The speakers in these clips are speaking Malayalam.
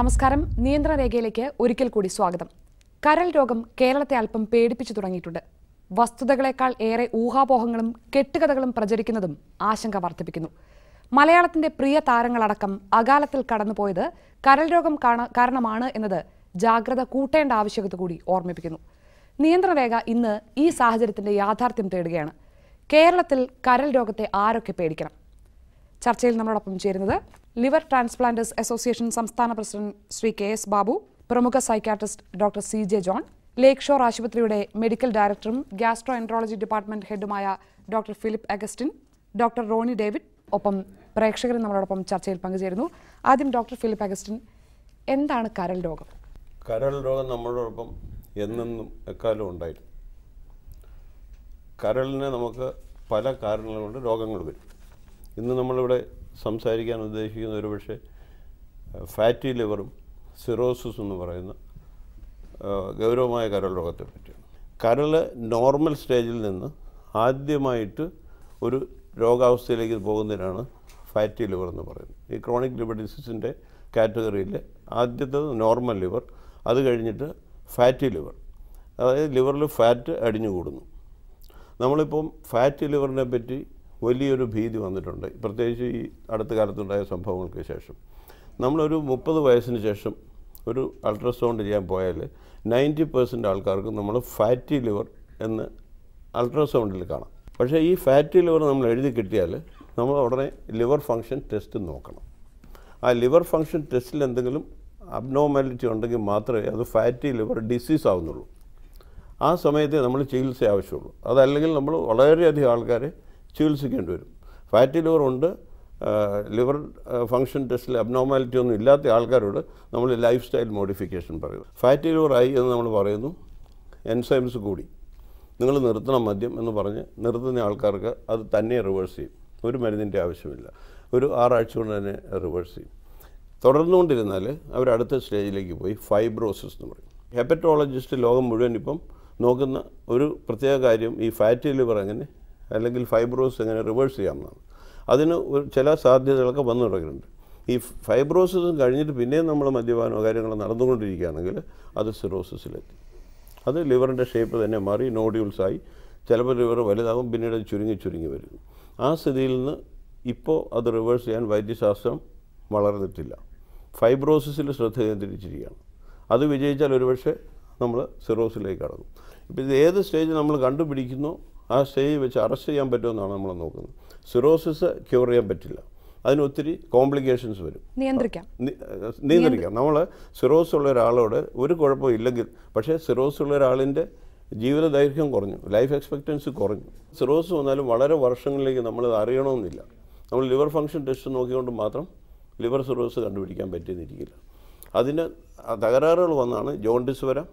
നമസ്കാരം നിയന്ത്രണ രേഖയിലേക്ക് ഒരിക്കൽ കൂടി സ്വാഗതം കരൾ രോഗം കേരളത്തെ അല്പം പേടിപ്പിച്ചു തുടങ്ങിയിട്ടുണ്ട് വസ്തുതകളെക്കാൾ ഏറെ ഊഹാപോഹങ്ങളും കെട്ടുകഥകളും പ്രചരിക്കുന്നതും ആശങ്ക വർദ്ധിപ്പിക്കുന്നു മലയാളത്തിന്റെ പ്രിയ താരങ്ങളടക്കം അകാലത്തിൽ കടന്നുപോയത് കരൾ രോഗം കാണ- കാരണമാണ് എന്നത് ജാഗ്രത കൂട്ടേണ്ട ആവശ്യകത കൂടി ഓർമ്മിപ്പിക്കുന്നു നിയന്ത്രണ രേഖ ഇന്ന് ഈ സാഹചര്യത്തിന്റെ യാഥാർത്ഥ്യം തേടുകയാണ് കേരളത്തിൽ കരൾ രോഗത്തെ ആരൊക്കെ പേടിക്കണം ചർച്ചയിൽ നമ്മളോടൊപ്പം ചേരുന്നത് ലിവർ ട്രാൻസ്പ്ലാന്റേഴ്സ് അസോസിയേഷൻ സംസ്ഥാന president Shri K S Babu പ്രമുഖ psychiatrist doctor C J John Lakeshore ആശുപത്രിയുടെ മെഡിക്കൽ ഡയറക്ടറും ഗ്യാസ്ട്രോ എൻട്രോളജി ഡിപ്പാർട്ട്മെന്റ് ഹെഡുമായ doctor Philip Augustine doctor Roni David ഒപ്പം പ്രേക്ഷകരും നമ്മളോടൊപ്പം ചർച്ചയിൽ പങ്കുചേരുന്നു ആദ്യം ഡോക്ടർ ഫിലിപ്പ് അഗസ്റ്റിൻ എന്താണ് കരൾ രോഗം കരൾ രോഗം നമ്മളോടൊപ്പം എന്നെന്നും എക്കാലവും ഉണ്ടായിരുന്നു കരളിന് നമുക്ക് പല കാരണങ്ങൾ കൊണ്ട് രോഗങ്ങൾ വരും ഇന്ന് നമ്മളിവിടെ സംസാരിക്കാൻ ഉദ്ദേശിക്കുന്ന ഒരു പക്ഷേ ഫാറ്റി ലിവറും സിറോസിസ് എന്ന് പറയുന്ന ആ, ഗൗരവമായ കരൾ രോഗത്തെ പറ്റിയാണ് കരൾ നോർമൽ സ്റ്റേജിൽ നിന്ന് ആദ്യമായിട്ട് ഒരു രോഗാവസ്ഥയിലേക്ക് പോകുന്നതിനാണ് ഫാറ്റി ലിവർ എന്ന് പറയുന്നത് ഈ ക്രോണിക് ലിവർ ഡിസീസിൻ്റെ കാറ്റഗറിയിലെ ആദ്യത്തേത് നോർമൽ ലിവർ അത് കഴിഞ്ഞിട്ട് ഫാറ്റി ലിവർ അതായത് ലിവറിൽ ഫാറ്റ് അടിഞ്ഞുകൂടുന്നു നമ്മളിപ്പം ഫാറ്റ് ലിവറിനെ പറ്റി വലിയൊരു ഭീതി വന്നിട്ടുണ്ട് പ്രത്യേകിച്ച് ഈ അടുത്ത കാലത്തുണ്ടായ സംഭവങ്ങൾക്ക് ശേഷം നമ്മളൊരു മുപ്പത് വയസ്സിന് ശേഷം ഒരു അൾട്രാസൗണ്ട് ചെയ്യാൻ പോയാൽ നയൻറ്റി പെർസെൻറ്റ് ആൾക്കാർക്ക് നമ്മൾ ഫാറ്റി ലിവർ എന്ന് അൾട്രാസൗണ്ടിൽ കാണാം പക്ഷേ ഈ ഫാറ്റി ലിവർ നമ്മൾ എഴുതി കിട്ടിയാൽ നമ്മൾ ഉടനെ ലിവർ ഫങ്ഷൻ ടെസ്റ്റ് നോക്കണം ആ ലിവർ ഫങ്ഷൻ ടെസ്റ്റിൽ എന്തെങ്കിലും അബ്നോർമാലിറ്റി ഉണ്ടെങ്കിൽ മാത്രമേ അത് ഫാറ്റി ലിവർ ഡിസീസ് ആവുന്നുള്ളൂ ആ സമയത്തെ നമ്മൾ ചികിത്സ ആവശ്യമുള്ളൂ അതല്ലെങ്കിൽ നമ്മൾ വളരെയധികം ആൾക്കാരെ ചികിത്സിക്കേണ്ടി വരും ഫാറ്റി ലിവർ ഉണ്ട് ലിവർ ഫങ്ഷൻ ടെസ്റ്റിൽ അബ്നോർമാലിറ്റി ഒന്നും ഇല്ലാത്ത ആൾക്കാരോട് നമ്മൾ ലൈഫ് സ്റ്റൈൽ മോഡിഫിക്കേഷൻ പറയുന്നു ഫാറ്റി ലിവർ ആയി എന്ന് നമ്മൾ പറയുന്നു എൻസൈംസ് കൂടി നിങ്ങൾ നിർത്തണം മദ്യം എന്ന് പറഞ്ഞ് നിർത്തുന്ന ആൾക്കാർക്ക് അത് തന്നെ റിവേഴ്സ് ചെയ്യും ഒരു മരുന്നിൻ്റെ ആവശ്യമില്ല ഒരു ആറാഴ്ച കൊണ്ട് തന്നെ റിവേഴ്സ് ചെയ്യും തുടർന്നുകൊണ്ടിരുന്നാൽ അവർ അടുത്ത സ്റ്റേജിലേക്ക് പോയി ഫൈബ്രോസിസ് എന്ന് പറയും ഹെപ്പറ്റോളജിസ്റ്റ് ലോകം മുഴുവൻ ഇപ്പം നോക്കുന്ന ഒരു പ്രത്യേക കാര്യം ഈ ഫാറ്റി ലിവർ എങ്ങനെ അല്ലെങ്കിൽ ഫൈബ്രോസിസ് എങ്ങനെ റിവേഴ്സ് ചെയ്യാമെന്നാണ് അതിന് ഒരു ചില സാധ്യതകളൊക്കെ വന്നു തുടങ്ങിയിട്ടുണ്ട് ഈ ഫൈബ്രോസിസും കഴിഞ്ഞിട്ട് പിന്നെയും നമ്മൾ മദ്യപാനമോ കാര്യങ്ങളോ നടന്നുകൊണ്ടിരിക്കുകയാണെങ്കിൽ അത് സിറോസിസിലെത്തി അത് ലിവറിൻ്റെ ഷേപ്പ് തന്നെ മാറി നോഡ്യൂൾസായി ചിലപ്പോൾ ലിവർ വലുതാകും പിന്നീട് അത് ചുരുങ്ങി ചുരുങ്ങി വരും ആ സ്ഥിതിയിൽ നിന്ന് ഇപ്പോൾ അത് റിവേഴ്സ് ചെയ്യാൻ വൈദ്യശാസ്ത്രം വളർന്നിട്ടില്ല ഫൈബ്രോസിസിൽ ശ്രദ്ധ കേന്ദ്രീകരിച്ചിരിക്കുകയാണ് അത് വിജയിച്ചാൽ ഒരുപക്ഷെ നമ്മൾ സിറോസിലേക്ക് കടന്നു ഇപ്പോൾ ഇത് ഏത് സ്റ്റേജ് നമ്മൾ കണ്ടുപിടിക്കുന്നോ ആ സ്റ്റേജ് വെച്ച് അറസ്റ്റ് ചെയ്യാൻ പറ്റുമെന്നാണ് നമ്മൾ നോക്കുന്നത് സിറോസിസ് ക്യൂർ ചെയ്യാൻ പറ്റില്ല അതിന് ഒത്തിരി കോംപ്ലിക്കേഷൻസ് വരും നിയന്ത്രിക്കാം നി- നിയന്ത്രിക്കാം നമ്മൾ സിറോസ് ഉള്ള ഒരാളോട് ഒരു കുഴപ്പവും ഇല്ലെങ്കിൽ പക്ഷേ സിറോസ് ഉള്ള ഒരാളിൻ്റെ ജീവിത ദൈർഘ്യം കുറഞ്ഞു ലൈഫ് എക്സ്പെക്റ്റൻസി കുറഞ്ഞു സിറോസ് വന്നാലും വളരെ വർഷങ്ങളിലേക്ക് നമ്മൾ അറിയണമെന്നില്ല നമ്മൾ ലിവർ ഫങ്ഷൻ ടെസ്റ്റ് നോക്കിക്കൊണ്ട് മാത്രം ലിവർ സിറോസ് കണ്ടുപിടിക്കാൻ പറ്റിയെന്നിരിക്കില്ല അതിന് ആ തകരാറുകൾ വന്നാണ് ജോണ്ടിസ് വരാം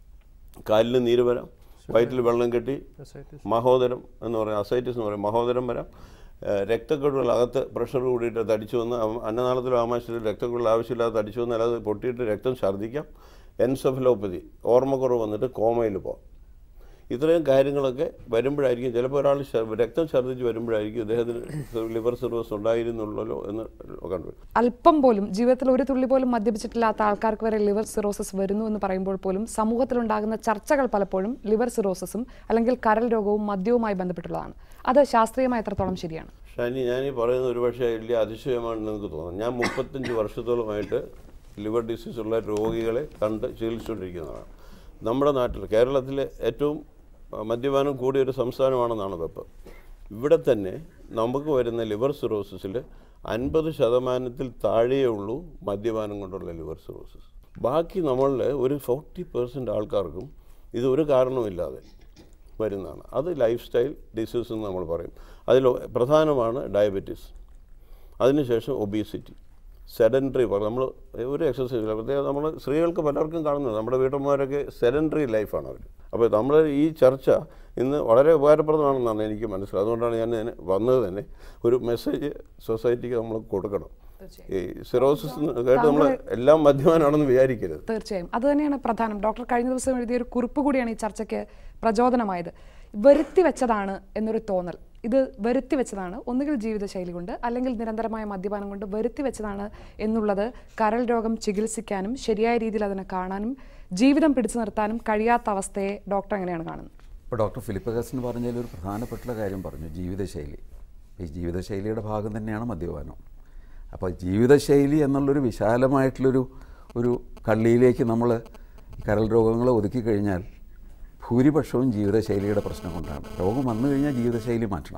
കാലിൽ നീര് വരാം വയറ്റിൽ വെള്ളം കെട്ടി മഹോദരം എന്ന് പറയും അസൈറ്റിസ് എന്ന് പറയും മഹോദരം വരാം ഏഹ് രക്തക്കുഴൽ അകത്ത് പ്രഷർ കൂടിയിട്ട് തടിച്ചു വന്ന് അം- അന്നനാളത്തിലും ആമാശയത്തിലും രക്തക്കുഴൽ ആവശ്യമില്ലാതെ തടിച്ചു വന്നാൽ അത് പൊട്ടിയിട്ട് രക്തം ഛർദ്ദിക്കാം എൻസെഫലോപ്പതി ഓർമ്മക്കുറവ് വന്നിട്ട് കോമയിൽ പോകാം ഇത്രയും കാര്യങ്ങളൊക്കെ വരുമ്പോഴായിരിക്കും ചിലപ്പോൾ ഒരാൾ ശ- രക്തം ഛർദ്ദിച്ച് വരുമ്പോഴായിരിക്കും ഇദ്ദേഹത്തിന് ലിവർ സിറോസ് ഉണ്ടായിരുന്നുള്ളല്ലോ എന്ന് കണ്ടുവരും അല്പം പോലും ജീവിതത്തിൽ ഒരു തുള്ളി പോലും മദ്യപിച്ചിട്ടില്ലാത്ത ആൾക്കാർക്ക് വരെ ലിവർ സിറോസിസ് വരുന്നു എന്ന് പറയുമ്പോൾ പോലും സമൂഹത്തിലുണ്ടാകുന്ന ചർച്ചകൾ പലപ്പോഴും ലിവർ സിറോസിസും അല്ലെങ്കിൽ കരൾ രോഗവും മദ്യവുമായി ബന്ധപ്പെട്ടുള്ളതാണ് അത് ശാസ്ത്രീയമായി എത്രത്തോളം ശരിയാണ് ഷാനി ഞാൻ ഈ പറയുന്നത് ഒരുപക്ഷെ വലിയ അതിശയമാണെന്ന് നിങ്ങൾക്ക് തോന്നും ഞാൻ മുപ്പത്തഞ്ച് വർഷത്തോളമായിട്ട് ലിവർ ഡിസീസ് ഉള്ള രോഗികളെ കണ്ട് ചികിത്സിച്ചുകൊണ്ടിരിക്കുന്നതാണ് നമ്മുടെ നാട്ടിൽ കേരളത്തിലെ ഏറ്റവും ആ, മദ്യപാനം കൂടിയ ഒരു സംസ്ഥാനമാണെന്നാണ് വെപ്പ് ഇവിടെ തന്നെ നമുക്ക് വരുന്ന ലിവർ സിറോസിസിൽ അൻപത് ശതമാനത്തിൽ താഴെയേ ഉള്ളൂ മദ്യപാനം കൊണ്ടുള്ള ലിവർ സിറോസിസ് ബാക്കി നമ്മളിൽ ഒരു ഫോർട്ടി പെർസെൻറ്റ് ആൾക്കാർക്കും ഇത് ഒരു കാരണവുമില്ലാതെ വരുന്നതാണ് അത് ലൈഫ് സ്റ്റൈൽ ഡിസീസ് എന്ന് നമ്മൾ പറയും അതിൽ പ്രധാനമാണ് ഡയബറ്റീസ് അതിനുശേഷം ഒബീസിറ്റി സെഡൻറ്ററി നമ്മൾ ഒരു എക്സസൈസ് ഇല്ല പ്രത്യേകം നമ്മൾ സ്ത്രീകൾക്ക് പലർക്കും കാണുന്നത് നമ്മുടെ വീട്ടമ്മമാരൊക്കെ സെഡൻറ്ററി ലൈഫാണ് അവർ അപ്പോൾ നമ്മൾ ഈ ചർച്ച ഇന്ന് വളരെ ഉപകാരപ്രദമാണെന്നാണ് എനിക്ക് മനസ്സിലായത് അതുകൊണ്ടാണ് ഞാൻ ഇതിന് വന്നത് തന്നെ ഒരു മെസ്സേജ് സൊസൈറ്റിക്ക് നമ്മൾ കൊടുക്കണം ഈ സിറോസിസ് കേട്ട് നമ്മൾ എല്ലാം മദ്യപാനാണെന്ന് വിചാരിക്കരുത് തീർച്ചയായും അത് തന്നെയാണ് പ്രധാനം ഡോക്ടർ കഴിഞ്ഞ ദിവസം എഴുതിയ ഒരു കുറിപ്പ് കൂടിയാണ് ഈ ചർച്ചയ്ക്ക് പ്രചോദനമായത് വരുത്തി വെച്ചതാണ് എന്നൊരു തോന്നൽ ഇത് വരുത്തി വെച്ചതാണ് ഒന്നുകിൽ ജീവിതശൈലി കൊണ്ട് അല്ലെങ്കിൽ നിരന്തരമായ മദ്യപാനം കൊണ്ട് വരുത്തി വെച്ചതാണ് എന്നുള്ളത് കരൾ രോഗം ചികിത്സിക്കാനും ശരിയായ രീതിയിൽ അതിനെ കാണാനും ജീവിതം പിടിച്ചു നിർത്താനും കഴിയാത്ത അവസ്ഥയെ ഡോക്ടർ എങ്ങനെയാണ് കാണുന്നത് ഇപ്പോൾ ഡോക്ടർ ഫിലിപ്പ് ഹസൻ പറഞ്ഞതിൽ ഒരു പ്രധാനപ്പെട്ട കാര്യം പറഞ്ഞു ജീവിതശൈലി ഈ ജീവിതശൈലിയുടെ ഭാഗം തന്നെയാണ് മദ്യപാനം അപ്പോൾ ജീവിതശൈലി എന്നുള്ളൊരു വിശാലമായിട്ടുള്ളൊരു ഒരു കള്ളിയിലേക്ക് നമ്മൾ കരൾ രോഗങ്ങളെ ഒതുക്കി കഴിഞ്ഞാൽ ഭൂരിപക്ഷവും ജീവിതശൈലിയുടെ പ്രശ്നം കൊണ്ടാണ് രോഗം വന്നു കഴിഞ്ഞാൽ ജീവിതശൈലി മാറ്റണം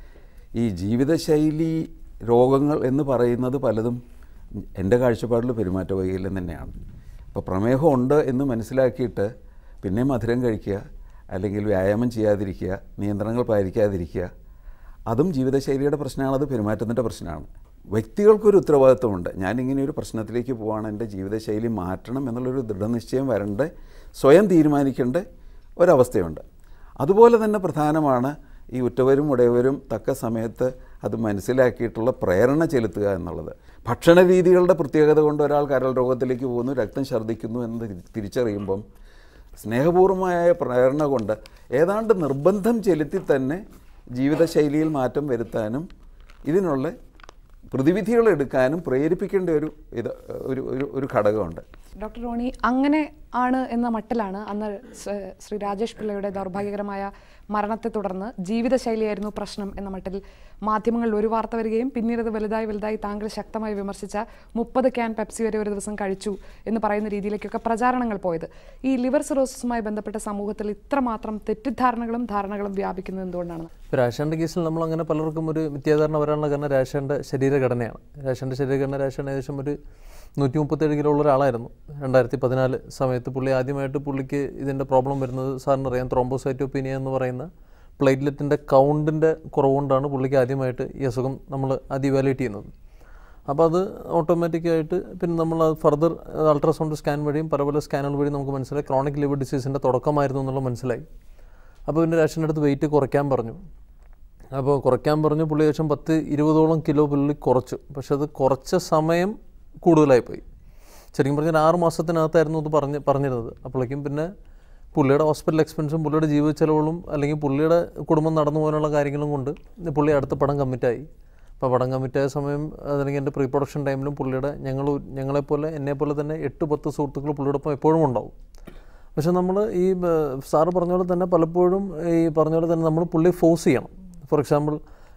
ഈ ജീവിതശൈലി രോഗങ്ങൾ എന്ന് പറയുന്നത് പലതും എൻ്റെ കാഴ്ചപ്പാടിൽ പെരുമാറ്റ വൈകല്യം തന്നെയാണ് ഇപ്പോൾ പ്രമേഹം ഉണ്ട് എന്ന് മനസ്സിലാക്കിയിട്ട് പിന്നെ മധുരം കഴിക്കുക അല്ലെങ്കിൽ വ്യായാമം ചെയ്യാതിരിക്കുക നിയന്ത്രണങ്ങൾ പാലിക്കാതിരിക്കുക അതും ജീവിതശൈലിയുടെ പ്രശ്നമാണ് അത് പെരുമാറ്റത്തിൻ്റെ പ്രശ്നമാണ് വ്യക്തികൾക്കൊരു ഉത്തരവാദിത്വമുണ്ട് ഞാനിങ്ങനെ ഒരു പ്രശ്നത്തിലേക്ക് പോവാണ് എൻ്റെ ജീവിതശൈലി മാറ്റണം എന്നുള്ളൊരു ദൃഢനിശ്ചയം വരേണ്ട സ്വയം തീരുമാനിക്കേണ്ട ഒരവസ്ഥയുണ്ട് അതുപോലെ തന്നെ പ്രധാനമാണ് ഈ ഉറ്റവരും ഉടയവരും തക്ക സമയത്ത് അത് മനസ്സിലാക്കിയിട്ടുള്ള പ്രേരണ ചെലുത്തുക എന്നുള്ളത് ഭക്ഷണ രീതികളുടെ പ്രത്യേകത കൊണ്ട് ഒരാൾ കരൾ രോഗത്തിലേക്ക് പോകുന്നു രക്തം ഛർദ്ദിക്കുന്നു എന്ന് തിരി- തിരിച്ചറിയുമ്പം സ്നേഹപൂർവമായ പ്രേരണ കൊണ്ട് ഏതാണ്ട് നിർബന്ധം ചെലുത്തി തന്നെ ജീവിതശൈലിയിൽ മാറ്റം വരുത്താനും ഇതിനുള്ള പ്രതിവിധികൾ എടുക്കാനും പ്രേരിപ്പിക്കേണ്ട ഒരു ഇത് ഒരു ഒരു ഒരു ഘടകമുണ്ട് ഡോക്ടർ റോണി അങ്ങനെ ആണ് എന്ന മട്ടിലാണ് അന്ന് ശ്ര- ശ്രീ രാജേഷ് പിള്ളയുടെ ദൗർഭാഗ്യകരമായ മരണത്തെ തുടർന്ന് ജീവിതശൈലിയായിരുന്നു പ്രശ്നം എന്ന മട്ടിൽ മാധ്യമങ്ങളിൽ ഒരു വാർത്ത വരികയും പിന്നീട് അത് വലുതായി വലുതായി താങ്കൾ ശക്തമായി വിമർശിച്ച മുപ്പത് ക്യാൻ പെപ്സി വരെ ഒരു ദിവസം കഴിച്ചു എന്ന് പറയുന്ന രീതിയിലേക്കൊക്കെ പ്രചാരണങ്ങൾ പോയത് ഈ ലിവർ സിറോസിസുമായി ബന്ധപ്പെട്ട സമൂഹത്തിൽ ഇത്രമാത്രം തെറ്റിദ്ധാരണകളും ധാരണകളും വ്യാപിക്കുന്നത് എന്തുകൊണ്ടാണ് ഇപ്പോൾ രാശാൻ്റെ കേസിൽ നമ്മൾ അങ്ങനെ പലർക്കും ഒരു മിഥ്യാധാരണ വരാനുള്ള കാരണം രാശാൻ്റെ ശരീരഘടനയാണ് രാശാൻ്റെ ശരീരഘടന രാശാൻ ഏകദേശം ഒരു നൂറ്റി മുപ്പത്തേഴ് കിലോ ഉള്ള ഒരാളായിരുന്നു രണ്ടായിരത്തി പതിനാല് സമയത്ത് പുള്ളി ആദ്യമായിട്ട് പുള്ളിക്ക് ഇതിൻ്റെ പ്രോബ്ലം വരുന്നത് സാറിന് അറിയാം ത്രോംബോസൈറ്റോപ്പീനിയ എന്ന് പറയുന്ന പ്ലേറ്റ്ലെറ്റിൻ്റെ കൗണ്ടിൻ്റെ കുറവുകൊണ്ടാണ് പുള്ളിക്ക് ആദ്യമായിട്ട് ഈ അസുഖം നമ്മൾ ആദ്യം ഇവാലുവേറ്റ് ചെയ്യുന്നത് അപ്പോൾ അത് ഓട്ടോമാറ്റിക്കായിട്ട് പിന്നെ നമ്മൾ ഫർദർ അൾട്രാസൗണ്ട് സ്കാൻ വഴിയും പല പല സ്കാനുകൾ വഴി നമുക്ക് മനസ്സിലായി ക്രോണിക് ലിവർ ഡിസീസിൻ്റെ തുടക്കമായിരുന്നു എന്നുള്ളത് മനസ്സിലായി അപ്പോൾ പിന്നെ രാഷൻ്റെ അടുത്ത് വെയിറ്റ് കുറയ്ക്കാൻ പറഞ്ഞു അപ്പോൾ കുറയ്ക്കാൻ പറഞ്ഞു പുള്ളി ഏകദേശം പത്ത് ഇരുപതോളം കിലോ പുള്ളി കുറച്ചു പക്ഷെ അത് കുറച്ച സമയം കൂടുതലായിപ്പോയി ശരിക്കും പറഞ്ഞാൽ ആറ് മാസത്തിനകത്തായിരുന്നു അത് പറഞ്ഞ് പറഞ്ഞിരുന്നത് അപ്പോഴേക്കും പിന്നെ പുള്ളിയുടെ ഹോസ്പിറ്റൽ എക്സ്പെൻസും പുള്ളിയുടെ ജീവിത ചെലവുകളും അല്ലെങ്കിൽ പുള്ളിയുടെ കുടുംബം നടന്നു പോകാനുള്ള കാര്യങ്ങളും കൊണ്ട് പുള്ളി അടുത്ത പടം കമ്മിറ്റായി അപ്പോൾ പടം കമ്മിറ്റായ സമയം അതല്ലെങ്കിൽ എൻ്റെ പ്രീ പ്രൊഡക്ഷൻ ടൈമിലും പുള്ളിയുടെ ഞങ്ങൾ ഞങ്ങളെപ്പോലെ എന്നെപ്പോലെ തന്നെ എട്ട് പത്ത് സുഹൃത്തുക്കൾ പുള്ളിയോടൊപ്പം എപ്പോഴും ഉണ്ടാവും പക്ഷെ നമ്മൾ ഈ ഏർ, സാറ് പറഞ്ഞ പോലെ തന്നെ പലപ്പോഴും ഈ പറഞ്ഞ പോലെ തന്നെ നമ്മൾ പുള്ളി ഫോഴ്സ് ചെയ്യണം ഫോർ എക്സാമ്പിൾ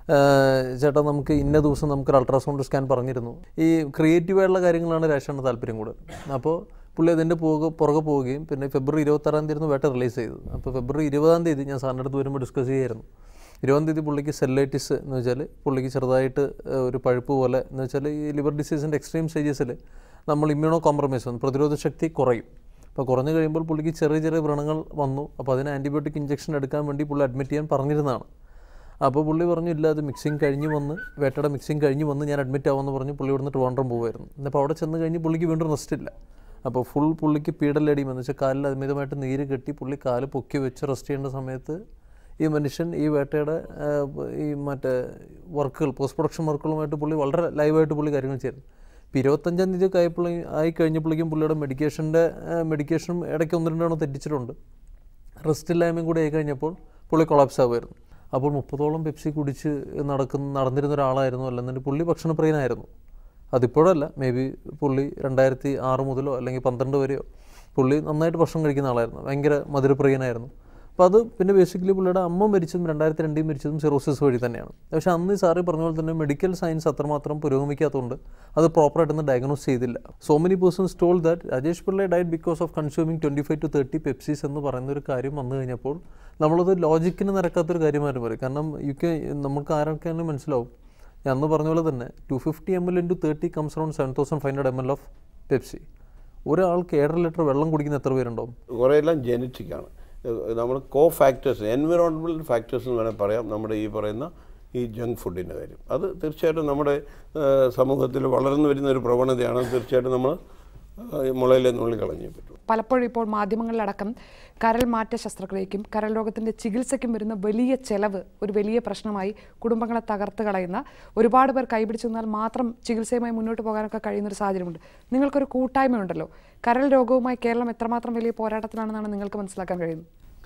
ചേട്ടാ നമുക്ക് ഇന്ന ദിവസം നമുക്കൊരു അൾട്രാസൗണ്ട് സ്കാൻ പറഞ്ഞിരുന്നു ഈ ക്രിയേറ്റീവായിട്ടുള്ള കാര്യങ്ങളാണ് രാശാണ് താല്പര്യം കൂടുതൽ അപ്പോൾ പുള്ളി അതിൻ്റെ പോക പുറകെ പോവുകയും പിന്നെ ഫെബ്രുവരി ഇരുപത്താറാം തീയതി വേട്ട റിലീസ് ചെയ്തത് അപ്പോൾ ഫെബ്രുവരി ഇരുപതാം തീയതി ഞാൻ സാറിൻ്റെ അടുത്ത് വരുമ്പോൾ ഡിസ്കസ് ചെയ്യായിരുന്നു ഇരുപതാം തീയതി പുള്ളിക്ക് സെല്ലൈറ്റിസ് എന്ന് വെച്ചാൽ പുള്ളിക്ക് ചെറുതായിട്ട് ഏഹ്, ഒരു പഴുപ്പ് പോലെ എന്ന് വെച്ചാൽ ഈ ലിവർ ഡിസീസിൻ്റെ എക്സ്ട്രീം സ്റ്റേജസിൽ നമ്മൾ ഇമ്മ്യൂണോ കോംപ്രമൈസ് വന്നു പ്രതിരോധ ശക്തി കുറയും അപ്പോൾ കുറഞ്ഞു കഴിയുമ്പോൾ പുള്ളിക്ക് ചെറിയ ചെറിയ വ്രണങ്ങൾ വന്നു അപ്പോൾ അതിന് ആൻറ്റിബയോട്ടിക് ഇഞ്ചക്ഷൻ എടുക്കാൻ വേണ്ടി പുള്ളി അഡ്മിറ്റ് ചെയ്യാൻ പറഞ്ഞിരുന്നതാണ് അപ്പോൾ പുള്ളി പറഞ്ഞു ഇല്ല അത് മിക്സിങ് കഴിഞ്ഞ് വന്ന് വേട്ടയുടെ മിക്സിങ് കഴിഞ്ഞ് വന്ന് ഞാൻ അഡ്മിറ്റ് ആവുമെന്ന് പറഞ്ഞ് പുള്ളി ഇവിടുന്ന് ട്രിവാൻഡ്രം പോകുമായിരുന്നു അപ്പോൾ അവിടെ ചെന്ന് കഴിഞ്ഞ് പുള്ളിക്ക് വീണ്ടും റെസ്റ്റ് ഇല്ല അപ്പോൾ ഫുൾ പുള്ളിക്ക് പീഡലടിയും എന്ന് വെച്ചാൽ കാലിൽ അമിതമായിട്ട് നീര് കെട്ടി പുള്ളി കാല് പൊക്കി വെച്ച് റെസ്റ്റ് ചെയ്യേണ്ട സമയത്ത് ഈ മനുഷ്യൻ ഈ വേട്ടയുടെ ആ, ഈ മറ്റേ വർക്കുകൾ പോസ്റ്റ് പ്രൊഡക്ഷൻ വർക്കുകളുമായിട്ട് പുള്ളി വളരെ ലൈവായിട്ട് പുള്ളി കാര്യങ്ങൾ ചെയ്യുന്നു ഇപ്പോൾ ഇരുപത്തഞ്ചാം തീയതി ഒക്കെ ആയപ്പോഴേ ആയി കഴിഞ്ഞപ്പോഴേക്കും പുള്ളിയുടെ മെഡിക്കേഷൻ്റെ മെഡിക്കേഷനും ഇടയ്ക്ക് ഒന്ന് രണ്ടെണ്ണം തെറ്റിച്ചിട്ടുണ്ട് റെസ്റ്റ് ഇല്ലായ്മയും കൂടി ആയി കഴിഞ്ഞപ്പോൾ പുള്ളി കൊളാപ്സ് ആവുമായിരുന്നു അപ്പോൾ മുപ്പതോളം പെപ്സി കുടിച്ച് നടക്കുന്ന നടന്നിരുന്ന ഒരാളായിരുന്നു അല്ലെന്നുണ്ടെങ്കിൽ പുള്ളി ഭക്ഷണപ്രിയനായിരുന്നു അതിപ്പോഴല്ല മേ ബി പുള്ളി രണ്ടായിരത്തി ആറ് മുതലോ അല്ലെങ്കിൽ പന്ത്രണ്ട് വരെയോ പുള്ളി നന്നായിട്ട് ഭക്ഷണം കഴിക്കുന്ന ആളായിരുന്നു ഭയങ്കര മധുരപ്രിയനായിരുന്നു അപ്പോൾ അത് പിന്നെ ബേസിക്കലി പുള്ളിയുടെ അമ്മ മരിച്ചതും രണ്ടായിരത്തി രണ്ടിൽ മരിച്ചതും സിറോസിസ് വഴി തന്നെയാണ് പക്ഷേ അന്ന് ഈ സാറ് പറഞ്ഞ പോലെ തന്നെ മെഡിക്കൽ സയൻസ് അത്രമാത്രം പുരോഗമിക്കാത്തതുകൊണ്ട് അത് പ്രോപ്പറായിട്ടൊന്ന് ഡയഗ്നോസ് ചെയ്തില്ല so many persons told that Rajesh Pillai diet because of consuming twenty five to thirty Pepsis എന്ന് പറയുന്ന ഒരു കാര്യം വന്നു കഴിഞ്ഞപ്പോൾ നമ്മളത് ലോജിക്കിന് നിരക്കാത്തൊരു കാര്യമായിട്ട് പറയും കാരണം യു കെ നമുക്ക് ആരൊക്കെയാണെങ്കിലും മനസ്സിലാവും ഞാൻ അന്ന് പറഞ്ഞ പോലെ തന്നെ two fifty M L into thirty comes around seven thousand five hundred M L of Pepsi ഒരാൾക്ക് ഏഴര ലിറ്റർ വെള്ളം കുടിക്കുന്ന എത്ര പേരുണ്ടാവും കുറേ എല്ലാം ജനറ്റിക്കാണ് നമ്മൾ കോ ഫാക്ടേഴ്സ് എൻവിറോൺമെൻറ്റൽ ഫാക്ടേഴ്സ് എന്ന് വേണമെങ്കിൽ പറയാം നമ്മുടെ ഈ പറയുന്ന ഈ ജങ്ക് ഫുഡിൻ്റെ കാര്യം അത് തീർച്ചയായിട്ടും നമ്മുടെ ഏഹ്, സമൂഹത്തിൽ വളർന്നു വരുന്ന ഒരു പ്രവണതയാണ് തീർച്ചയായിട്ടും നമ്മൾ മുളയിലെ നുള്ളി കളഞ്ഞേ പറ്റൂ പലപ്പോഴും ഇപ്പോൾ മാധ്യമങ്ങളിലടക്കം കരൾ മാറ്റ ശസ്ത്രക്രിയയ്ക്കും കരൾ രോഗത്തിന്റെ ചികിത്സയ്ക്കും വരുന്ന വലിയ ചെലവ് ഒരു വലിയ പ്രശ്നമായി കുടുംബങ്ങളെ തകർത്ത് കളയുന്ന ഒരുപാട് പേർ കൈപിടിച്ചു നിന്നാൽ മാത്രം ചികിത്സയുമായി മുന്നോട്ട് പോകാനൊക്കെ കഴിയുന്ന ഒരു സാഹചര്യമുണ്ട് നിങ്ങൾക്കൊരു കൂട്ടായ്മയുണ്ടല്ലോ കരൾ രോഗവുമായി കേരളം എത്രമാത്രം വലിയ പോരാട്ടത്തിലാണെന്നാണ് നിങ്ങൾക്ക് മനസ്സിലാക്കാൻ കഴിയുന്നത്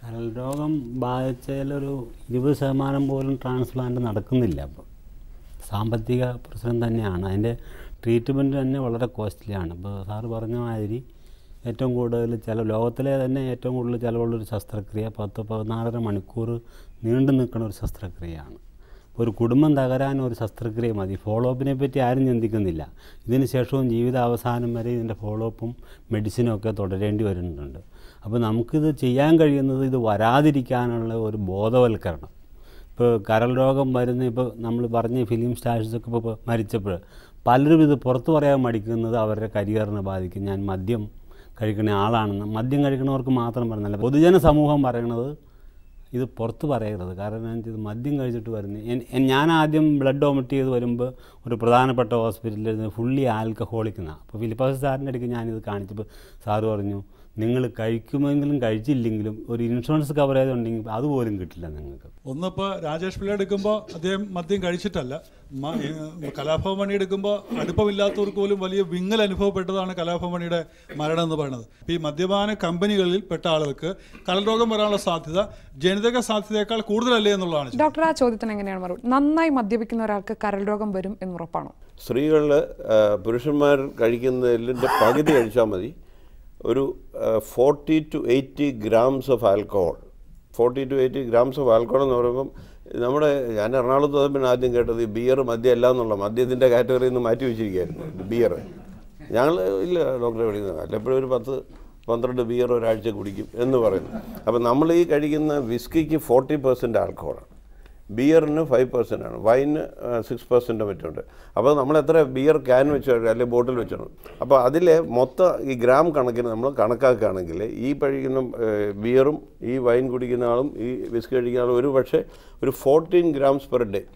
കരൾ രോഗം ബാധിച്ചതിലൊരു ഇരുപത് ശതമാനം പോലും ട്രാൻസ്പ്ലാന്റ് നടക്കുന്നില്ല ഇപ്പോൾ സാമ്പത്തിക പ്രശ്നം തന്നെയാണ് അതിൻ്റെ ട്രീറ്റ്മെൻറ്റ് തന്നെ വളരെ കോസ്റ്റ്ലിയാണ് ഇപ്പോൾ സാറ് പറഞ്ഞ മാതിരി ഏറ്റവും കൂടുതൽ ചില ലോകത്തിലെ തന്നെ ഏറ്റവും കൂടുതൽ ചിലവുള്ളൊരു ശസ്ത്രക്രിയ പത്ത് പതിനാലര മണിക്കൂർ നീണ്ടു നിൽക്കുന്ന ഒരു ശസ്ത്രക്രിയയാണ് ഒരു കുടുംബം തകരാൻ ഒരു ശസ്ത്രക്രിയ മതി ഫോളോ അപ്പിനെ പറ്റി ആരും ചിന്തിക്കുന്നില്ല ഇതിന് ശേഷവും ജീവിതാവസാനം വരെ ഇതിൻ്റെ ഫോളോ അപ്പും മെഡിസിനും ഒക്കെ തുടരേണ്ടി വരുന്നുണ്ട് അപ്പോൾ നമുക്കിത് ചെയ്യാൻ കഴിയുന്നത് ഇത് വരാതിരിക്കാനുള്ള ഒരു ബോധവൽക്കരണം ഇപ്പോൾ കരൾ രോഗം വരുന്ന ഇപ്പോൾ നമ്മൾ പറഞ്ഞ ഫിലിം സ്റ്റാർസൊക്കെ ഇപ്പോൾ മരിച്ചപ്പോൾ പലരും ഇത് പുറത്തു പറയാൻ മടിക്കുന്നത് അവരുടെ കരിയറിനെ ബാധിക്കും ഞാൻ മദ്യം കഴിക്കുന്ന ആളാണെന്ന് മദ്യം കഴിക്കുന്നവർക്ക് മാത്രം പറഞ്ഞല്ല പൊതുജന സമൂഹം പറയണത് ഇത് പുറത്ത് പറയരുത് കാരണം എന്താ ഇത് മദ്യം കഴിച്ചിട്ട് വരുന്നത് എൻ- എൻ- ഞാൻ ആദ്യം ബ്ലഡ് വോമിറ്റ് ചെയ്ത് വരുമ്പോൾ ഒരു പ്രധാനപ്പെട്ട ഹോസ്പിറ്റലിൽ ഇരുന്ന് ഫുള്ളി ആൽക്കഹോളിക് എന്നാണ് അപ്പോൾ ഫിലിപ്പാസ് സാറിൻ്റെ അടുക്ക് ഞാനിത് കാണിച്ചപ്പോൾ സാറ് പറഞ്ഞു നിങ്ങൾ കഴിക്കുമെങ്കിലും കഴിച്ചില്ലെങ്കിലും ഒരു ഇൻഷുറൻസ് കവറേജ് ഉണ്ടെങ്കിൽ അതുപോലും കിട്ടില്ല നിങ്ങൾക്ക് ഒന്നിപ്പോൾ രാജേഷ് പിള്ള എടുക്കുമ്പോൾ അദ്ദേഹം മദ്യം കഴിച്ചിട്ടല്ല മ- ഏഹ് കലാഭവൻ മണി എടുക്കുമ്പോൾ അടുപ്പമില്ലാത്തവർക്ക് പോലും വലിയ വിങ്ങൽ അനുഭവപ്പെട്ടതാണ് കലാഭവൻ മണിയുടെ മരണം എന്ന് പറയുന്നത് ഇപ്പോൾ ഈ മദ്യപാന കമ്പനികളിൽ പെട്ട ആളുകൾക്ക് കരൾരോഗം വരാനുള്ള സാധ്യത ജനിതക സാധ്യതയേക്കാൾ കൂടുതലല്ലേ എന്നുള്ളതാണ് ചോദ്യം. ഡോക്ടർ ആ ചോദ്യത്തിന് എങ്ങനെയാണ് മറുപടി നന്നായി മദ്യപിക്കുന്ന ഒരാൾക്ക് കരൾ രോഗം വരും എന്ന് ഉറപ്പാണോ സ്ത്രീകളിൽ പുരുഷന്മാർ കഴിക്കുന്നതിൻ്റെ പകുതി കഴിച്ചാൽ മതി ഒരു forty to eighty grams of alcohol forty to eighty grams of alcohol എന്ന് പറയുമ്പം നമ്മുടെ ഞാൻ എറണാകുളത്ത് വന്നപ്പോൾ പിന്നെ ആദ്യം കേട്ടത് ഈ ബിയർ മദ്യം അല്ല എന്നുള്ള മദ്യത്തിൻ്റെ കാറ്റഗറിയിൽ നിന്ന് മാറ്റി വെച്ചിരിക്കുകയായിരുന്നു ബിയർ ഞങ്ങൾ ഇല്ല ഡോക്ടറെ വിളിക്കുന്നത് വല്ലപ്പോഴും ഒരു പത്ത് പന്ത്രണ്ട് ബിയർ ഒരാഴ്ച കുടിക്കും എന്ന് പറയുന്നു അപ്പം നമ്മൾ ഈ കഴിക്കുന്ന വിസ്കിക്ക് ഫോർട്ടി പെർസെൻറ്റ് ആൽക്കഹോളാണ് ബിയറിന് ഫൈവ് പെർസെൻ്റ് ആണ് വൈന് സിക്സ് പെർസെൻ്റ് മറ്റുണ്ട് അപ്പോൾ നമ്മൾ എത്ര ബിയർ ക്യാൻ വെച്ച് അല്ലെങ്കിൽ ബോട്ടിൽ വെച്ചാണ് അപ്പോൾ അതിലെ മൊത്തം ഈ ഗ്രാം കണക്കിന് നമ്മൾ കണക്കാക്കുകയാണെങ്കിൽ ഈ കഴിക്കുന്ന ഏഹ്, ബിയറും ഈ വൈൻ കുടിക്കുന്ന ആളും ഈ വിസ്കി കഴിക്കുന്ന ആളും ഒരു പക്ഷേ ഒരു ഫോർട്ടീൻ ഗ്രാംസ് പെർ ഡേ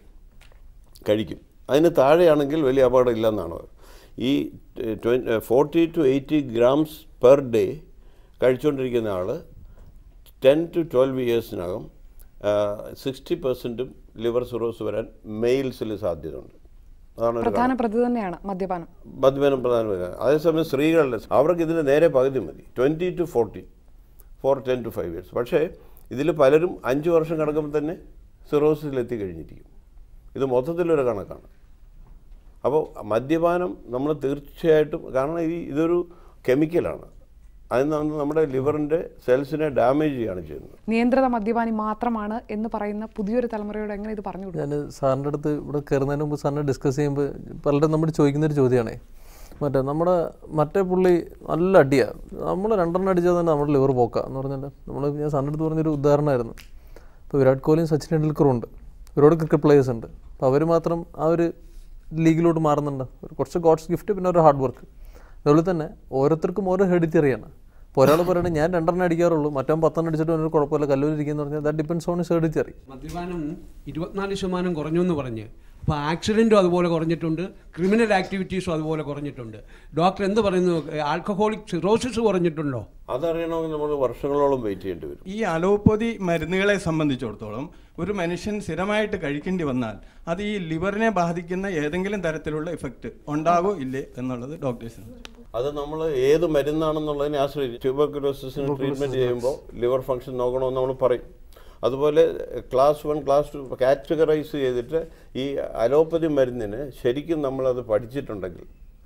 കഴിക്കും അതിന് താഴെയാണെങ്കിൽ വലിയ അപകടം ഇല്ലെന്നാണ് പറയുന്നത്. ഈ forty to eighty grams per day കഴിച്ചുകൊണ്ടിരിക്കുന്ന ആൾ ടെൻ ടു ട്വൽവ് ഇയേഴ്സിനകം സിക്സ്റ്റി പെർസെൻറ്റും ലിവർ സിറോസ് വരാൻ മെയിൽസിൽ സാധ്യതയുണ്ട് അതാണ് ഒരു പ്രധാന പ്രതി തന്നെയാണ് മദ്യപാനം മദ്യപാനം പ്രധാനപ്പെട്ട അതേസമയം സ്ത്രീകളുടെ അവർക്ക് ഇതിന് നേരെ പകുതി മതി twenty to forty for ten to five years പക്ഷേ ഇതിൽ പലരും അഞ്ച് വർഷം കിടക്കുമ്പോൾ തന്നെ സിറോസിലെത്തി കഴിഞ്ഞിരിക്കും ഇത് മൊത്തത്തിലൊരു കണക്കാണ് അപ്പോൾ മദ്യപാനം നമ്മൾ തീർച്ചയായിട്ടും കാരണം ഈ ഇതൊരു കെമിക്കലാണ് അത് നമ്മ- നമ്മുടെ ലിവറിൻ്റെ സെൽസിനെ ഡാമേജ് ചെയ്യുകയാണ് ചെയ്യുന്നത് നിയന്ത്രിത മദ്യപാനി മാത്രമാണ് എന്ന് പറയുന്ന പുതിയൊരു തലമുറയോട് എങ്ങനെ ഇത് പറഞ്ഞു കൊടുക്കും ഞാൻ സാറിൻ്റെ അടുത്ത് ഇവിടെ കയറുന്നതിന് മുമ്പ് സാറിനെ ഡിസ്കസ് ചെയ്യുമ്പോൾ പലരും നമ്മൾ ചോദിക്കുന്നൊരു ചോദ്യമാണേ മറ്റേ നമ്മുടെ മറ്റേ പുള്ളി നല്ല അടിയാണ് നമ്മൾ രണ്ടെണ്ണം അടിച്ചാൽ തന്നെ നമ്മുടെ ലിവർ പോക്കാം എന്ന് പറഞ്ഞാൽ നമ്മൾ ഞാൻ സാറിൻ്റെ അടുത്ത് പറഞ്ഞൊരു ഉദാഹരണമായിരുന്നു ഇപ്പോൾ വിരാട് കോഹ്ലിയും സച്ചിൻ ടെണ്ടുൽക്കറും ഉണ്ട് ഒരുപാട് ക്രിക്കറ്റ് പ്ലേയേഴ്സ് ഉണ്ട് അപ്പോൾ അവർ മാത്രം ആ ഒരു ലീഗിലോട്ട് മാറുന്നുണ്ട് ഒരു കുറച്ച് ഗോഡ്സ് ഗിഫ്റ്റ് പിന്നെ ഒരു ഹാർഡ് വർക്ക് അതുപോലെ തന്നെ ഓരോരുത്തർക്കും ഓരോ ഹെഡിത്തറിയാണ് ഇപ്പോൾ ഒരാൾ പറയണത് ഞാൻ രണ്ടെണ്ണം അടിക്കാറുള്ളൂ മറ്റവൻ പത്തെണ്ണം അടിച്ചിട്ട് ഒരു കുഴപ്പമില്ല കല്ലൂരിരിക്കുന്നു പറഞ്ഞാൽ that depends on is hereditary മദ്യപാനം ഇരുപത്തിനാല് ശതമാനം കുറഞ്ഞു എന്ന് പറഞ്ഞ് അപ്പോൾ ആക്സിഡൻറ്റും അതുപോലെ കുറഞ്ഞിട്ടുണ്ട് ക്രിമിനൽ ആക്ടിവിറ്റീസും അതുപോലെ കുറഞ്ഞിട്ടുണ്ട് ഡോക്ടർ എന്ത് പറയുന്നു ആൽക്കഹോളിക് സിറോസിസ് കുറഞ്ഞിട്ടുണ്ടോ അതറിയണമെങ്കിൽ നമ്മൾ വർഷങ്ങളോളം വെയിറ്റ് ചെയ്യേണ്ടി വരും ഈ അലോപ്പതി മരുന്നുകളെ സംബന്ധിച്ചിടത്തോളം ഒരു മനുഷ്യൻ സ്ഥിരമായിട്ട് കഴിക്കേണ്ടി വന്നാൽ അത് ഈ ലിവറിനെ ബാധിക്കുന്ന ഏതെങ്കിലും തരത്തിലുള്ള ഇഫക്റ്റ് ഉണ്ടാകോ ഇല്ലേ എന്നുള്ളത് ഡോക്ടേഴ്സിന് അത് നമ്മൾ ഏത് മരുന്നാണെന്നുള്ളതിനെ ആശ്രയിച്ച് ട്യൂബർക്കുലോസിന് ട്രീറ്റ്മെൻറ്റ് ചെയ്യുമ്പോൾ ലിവർ ഫംഗ്ഷൻ നോക്കണമെന്ന് നമ്മൾ പറയും അതുപോലെ class one class two categorize ചെയ്തിട്ട് ഈ അലോപ്പതി മരുന്നിന് ശരിക്കും നമ്മളത് പഠിച്ചിട്ടുണ്ടെങ്കിൽ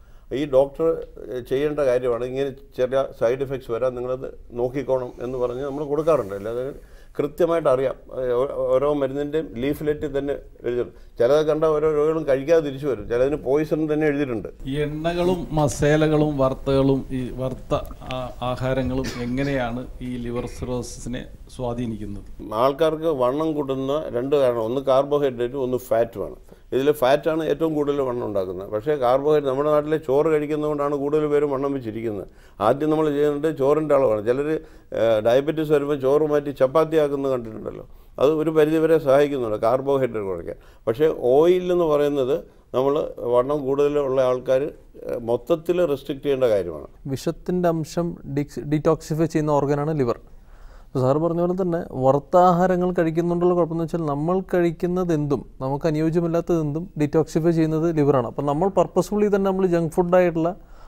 ഈ ഡോക്ടർ ചെയ്യേണ്ട കാര്യമാണ് ഇങ്ങനെ ചില സൈഡ് എഫക്ട്സ് വരാൻ നിങ്ങളത് നോക്കിക്കോണം എന്ന് പറഞ്ഞ് നമ്മൾ കൊടുക്കാറുണ്ട് അല്ലാതെ കൃത്യമായിട്ട് അറിയാം ഓ- ഓരോ മരുന്നിൻ്റെയും ലീഫ്ലെറ്റിൽ തന്നെ എഴുതിയിട്ടുണ്ട് ചിലത് കണ്ട ഓരോ രോഗികളും കഴിക്കാതെ തിരിച്ചു വരും ചിലതിന് പോയിസൺ തന്നെ എഴുതിയിട്ടുണ്ട് ഈ എണ്ണകളും മസാലകളും വറുത്തകളും ഈ വറുത്ത ആ- ആഹാരങ്ങളും എങ്ങനെയാണ് ഈ ലിവർ സിറോസിനെ സ്വാധീനിക്കുന്നത് ആൾക്കാർക്ക് വണ്ണം കൂട്ടുന്ന രണ്ട് കാരണം ഒന്ന് കാർബോഹൈഡ്രേറ്റും ഒന്ന് ഫാറ്റുമാണ് ഇതിൽ ഫാറ്റാണ് ഏറ്റവും കൂടുതൽ വണ്ണം ഉണ്ടാക്കുന്നത് പക്ഷേ കാർബോഹൈഡ്രേറ്റ് നമ്മുടെ നാട്ടിലെ ചോറ് കഴിക്കുന്നതുകൊണ്ടാണ് കൂടുതൽ പേരും വണ്ണം വെച്ചിരിക്കുന്നത് ആദ്യം നമ്മൾ ചെയ്യുന്നത് ചോറിൻ്റെ അളവാണ് ചിലർ ഡയബറ്റീസ് വരുമ്പോൾ ചോറ് മാറ്റി ചപ്പാത്തി ആക്കുന്നത് കണ്ടിട്ടുണ്ടല്ലോ അത് ഒരു പരിധിവരെ സഹായിക്കുന്നുണ്ട് കാർബോഹൈഡ്രേറ്റ് കുറയ്ക്കാൻ പക്ഷേ ഓയിൽ എന്ന് പറയുന്നത് നമ്മൾ വണ്ണം കൂടുതലുള്ള ആൾക്കാർ മൊത്തത്തിൽ റെസ്ട്രിക്റ്റ് ചെയ്യേണ്ട കാര്യമാണ് വിഷത്തിൻ്റെ അംശം ഡിക്സ് ഡീടോക്സിഫൈ ചെയ്യുന്ന ഓർഗനാണ് ലിവർ അപ്പോൾ സാർ പറഞ്ഞ പോലെ തന്നെ വറുത്താഹാരങ്ങൾ കഴിക്കുന്നുണ്ടുള്ള കുഴപ്പമെന്ന് വെച്ചാൽ നമ്മൾ കഴിക്കുന്നത് എന്തും നമുക്ക് അനുയോജ്യമല്ലാത്തത് എന്തും ഡീറ്റോക്സിഫൈ ചെയ്യുന്നത് ലിവറാണ് അപ്പോൾ നമ്മൾ പർപ്പസ്ഫുള്ളി തന്നെ നമ്മൾ ജങ്ക് ഫുഡായിട്ടുള്ള